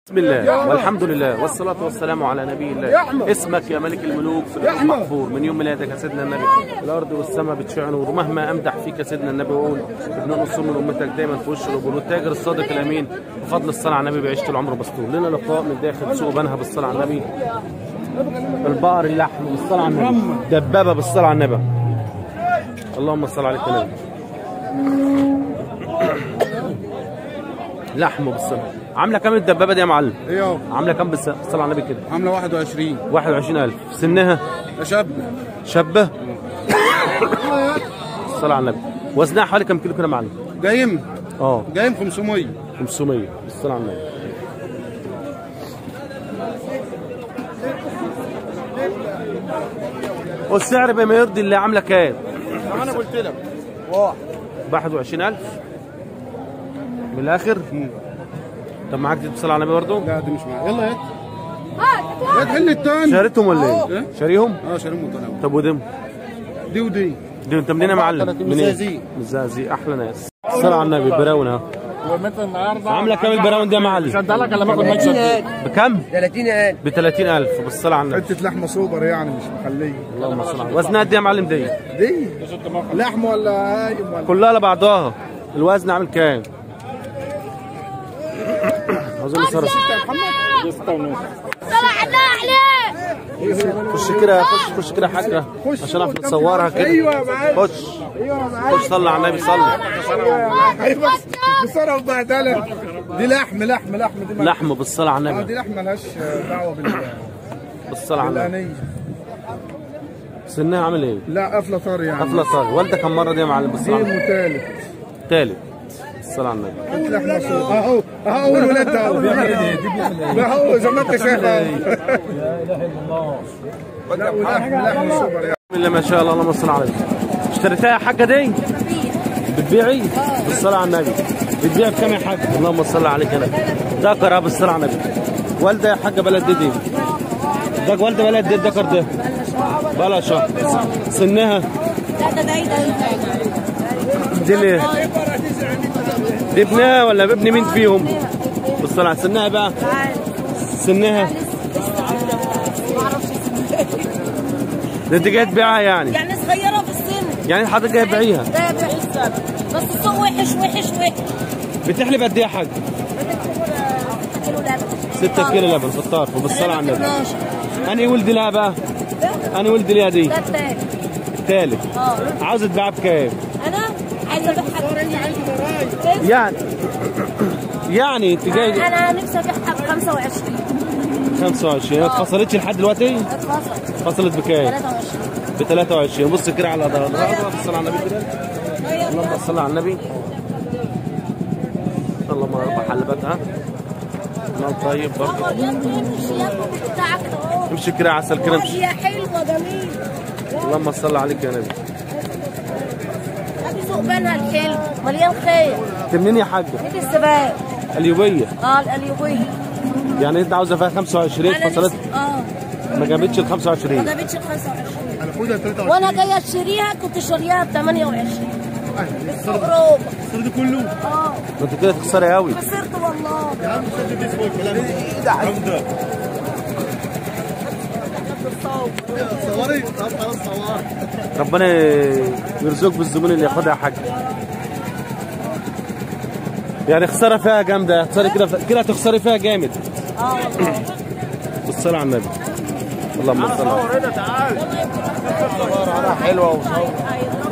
بسم الله والحمد لله والصلاة والسلام على نبي الله اسمك يا ملك الملوك في الأرض محفور من يوم ميلادك يا سيدنا النبي الأرض والسماء بتشع نور ومهما أمدح فيك يا سيدنا النبي وأقول ابن أصول من أمتك دايما في وش القبور والتاجر الصادق الأمين بفضل الصلاة على النبي بعيشة العمر بسطول لنا لقاء من داخل سوق بنها بالصلاة على النبي البقر اللحم بالصلاة على النبي دبابة بالصلاة على النبي اللهم صل عليك يا نبي لحم بالصلاة عاملة كام الدبابة دي يا معلم؟ ايه اهو عامله كام بالس- بالصلاه على النبي كده عامله 21 21000 سنها يا شاب شابه الصلاه على النبي وزنها حوالي كام كيلو كده يا معلم جايم اه جايم 500 500 بالصلاه على النبي والسعر بما يرضي اللي عامله كام انا قلت لك واحد 21000 من الاخر طب معاك دي بالصلاه على النبي برضه لا دي مش معايا يلا هات هات حل التاني شاريتهم ولا ايه إيه؟ شاريهم اه شارين متناول طب ودم دي ودي دي انت منين يا معلم 34 منين مزازيق. مزازيق احلى ناس الصلاه على النبي براون اهو ومثل النهارده عامله كام البراون دي يا معلم شدها لك لما اكل مكسب بكم 30000 ب 30000 بالصلاه على النبي حته لحمه سوبر يعني مش مخليه اللهم صل على وزنها قد ايه يا معلم دي دي لحم ولا هايم ولا كلها على بعضها الوزن عامل كام اظن صار خش كده خش خش كده يا حاجه عشان نعرف نصورها كده ايوه يا معلم خش ايوه يا معلم خش صلي على النبي صلي ايوه بصرف بهدله دي لحم لحم لحم دي ما- لحم بالصلاه على آه، النبي دي لحم مالهاش دعوه بال- بالصلاه على النبي بالانيه سنها عامل ايه؟ لا قفله طري يعني قفله طاري والدك كم مره دي يا معلم دي بالصلاه على النبي متالف تالت بالصلاه على النبي حته لحمه سوبر اهو اهو الولاد ده اهو ده اهو زي ما انت شايف اهو لا ولحم لحم سوبر يعني بسم الله ما شاء الله اللهم صل على النبي اشتريتها يا حاجه دي بتبيعي بالصلاه على النبي بتبيع بكام يا حاج اللهم صل عليك يا نبي ذكر اه بالصلاه على النبي والده يا حاجه بلد دي دي ده والده بلد دي الذكر ده بلا شهر سنها دي اللي دي ابنها ولا بابن مين فيهم بالصلاه على سنها بقى سنها ده انت جاي تبيعها يعني يعني صغيرة في السن يعني حضرتك جاي تبيعيها ده بيحسن بس السوق وحش وحش وحش بتحلب قد ايه يا حاج؟ كيلو لبن 6 كيلو لبن في الطرف وبالصلاة على النبي أنهي ولد لها بقى؟ أنهي ولد ليها دي؟ ده التاني التالت اه عاوز تبيعها بكام؟ انا عايزه ابيعها يعني يعني أنت جاي انا نفسي ابيعها ب 25 25 ما اتفصلتش لحد دلوقتي؟ اتفصل اتفصلت بكام؟ 23 ب 23 بص كده على ظهرها بالصلاة على النبي كده اللهم صل على النبي اللهم رب حلبتها مال طيب برضه بتاعك اهو امشي كده عسل كده امشي هي حلوه جميله اللهم صل عليك يا نبي ادي سوق بنها الحلو مليان خير انت منين يا حاجه؟ نيجي السباق اليوبيه اه القليوبيه يعني انت عاوزه فيها 25 انا فصلت نفسي- اه ما جابتش ال ما 25 جابتش ال 25 انا خدها 23 وانا جايه اشتريها كنت شاريها ب 28 السوق روبه الصيد كله اه ما انت كده تخسري قوي خسرت والله يا عم الصيد دي اسمه الكلام ده حمده صوري طب خلاص صورت ربنا يرزقك بالزبون اللي ياخدها يا حاج يعني خساره فيها جامده تخسري كده كده هتخسري فيها جامد اه والله بالصلاه على النبي اللهم صل على النبي حلوه ايوه